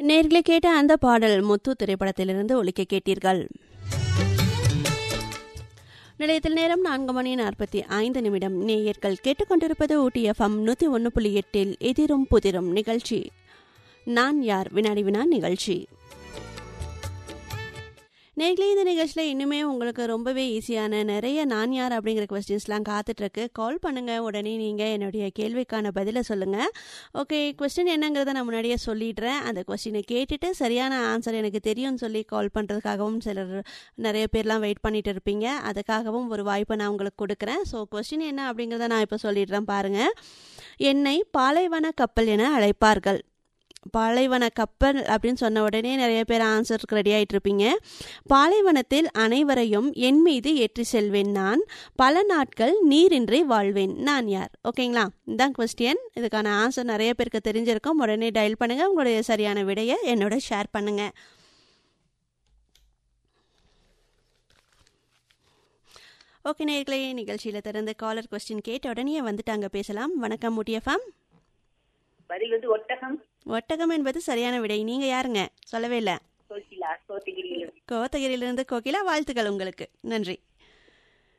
நேர்களை கேட்ட அந்த பாடல் முத்து திரைப்படத்திலிருந்து ஒலிக்க கேட்டீர்கள் நிலையத்தில் நேரம் நான்கு மணி நாற்பத்தி ஐந்து நிமிடம் நேயர்கள் கேட்டுக்கொண்டிருப்பது ஊட்டி எஃப்எம் நூற்றி ஒன்று புள்ளி எட்டில் எதிரும் புதிரும் நிகழ்ச்சி நான் யார் வினாடி வினா நிகழ்ச்சி நேர்களே இந்த நிகழ்ச்சியில் இன்னுமே உங்களுக்கு ரொம்பவே ஈஸியான நிறைய நான் யார் அப்படிங்கிற கொஸ்டின்ஸ்லாம் காத்துட்ருக்கு கால் பண்ணுங்கள் உடனே நீங்கள் என்னுடைய கேள்விக்கான பதிலை சொல்லுங்கள் ஓகே கொஸ்டின் என்னங்கிறத நான் முன்னாடியே சொல்லிடுறேன் அந்த கொஸ்டினை கேட்டுட்டு சரியான ஆன்சர் எனக்கு தெரியும்னு சொல்லி கால் பண்ணுறதுக்காகவும் சிலர் நிறைய பேர்லாம் வெயிட் பண்ணிட்டு இருப்பீங்க அதுக்காகவும் ஒரு வாய்ப்பை நான் உங்களுக்கு கொடுக்குறேன் ஸோ கொஸ்டின் என்ன அப்படிங்கிறத நான் இப்போ சொல்லிடுறேன் பாருங்கள் என்னை பாலைவன கப்பல் என அழைப்பார்கள் பாலைவன கப்பல் அப்படின்னு சொன்ன உடனே நிறைய பேர் ஆன்சருக்கு ரெடி ஆகிட்டு இருப்பீங்க பாலைவனத்தில் அனைவரையும் என் மீது ஏற்றி செல்வேன் நான் பல நாட்கள் நீரின்றி வாழ்வேன் நான் யார் ஓகேங்களா இதுதான் கொஸ்டின் இதுக்கான ஆன்சர் நிறைய பேருக்கு தெரிஞ்சிருக்கும் உடனே டயல் பண்ணுங்க உங்களுடைய சரியான விடையை என்னோட ஷேர் பண்ணுங்க ஓகே நேர்களே நிகழ்ச்சியில் திறந்து காலர் கொஸ்டின் கேட்ட உடனே வந்துட்டாங்க பேசலாம் வணக்கம் முட்டியஃபாம் பதில் வந்து ஒட்டகம் ஒட்டகம் என்பது சரியான விடை நீங்க யாருங்க சொல்லவே இல்லை கோகிலா கோத்தகிரியில் கோத்தகிரியிலிருந்து கோகிலா வாழ்த்துக்கள் உங்களுக்கு நன்றி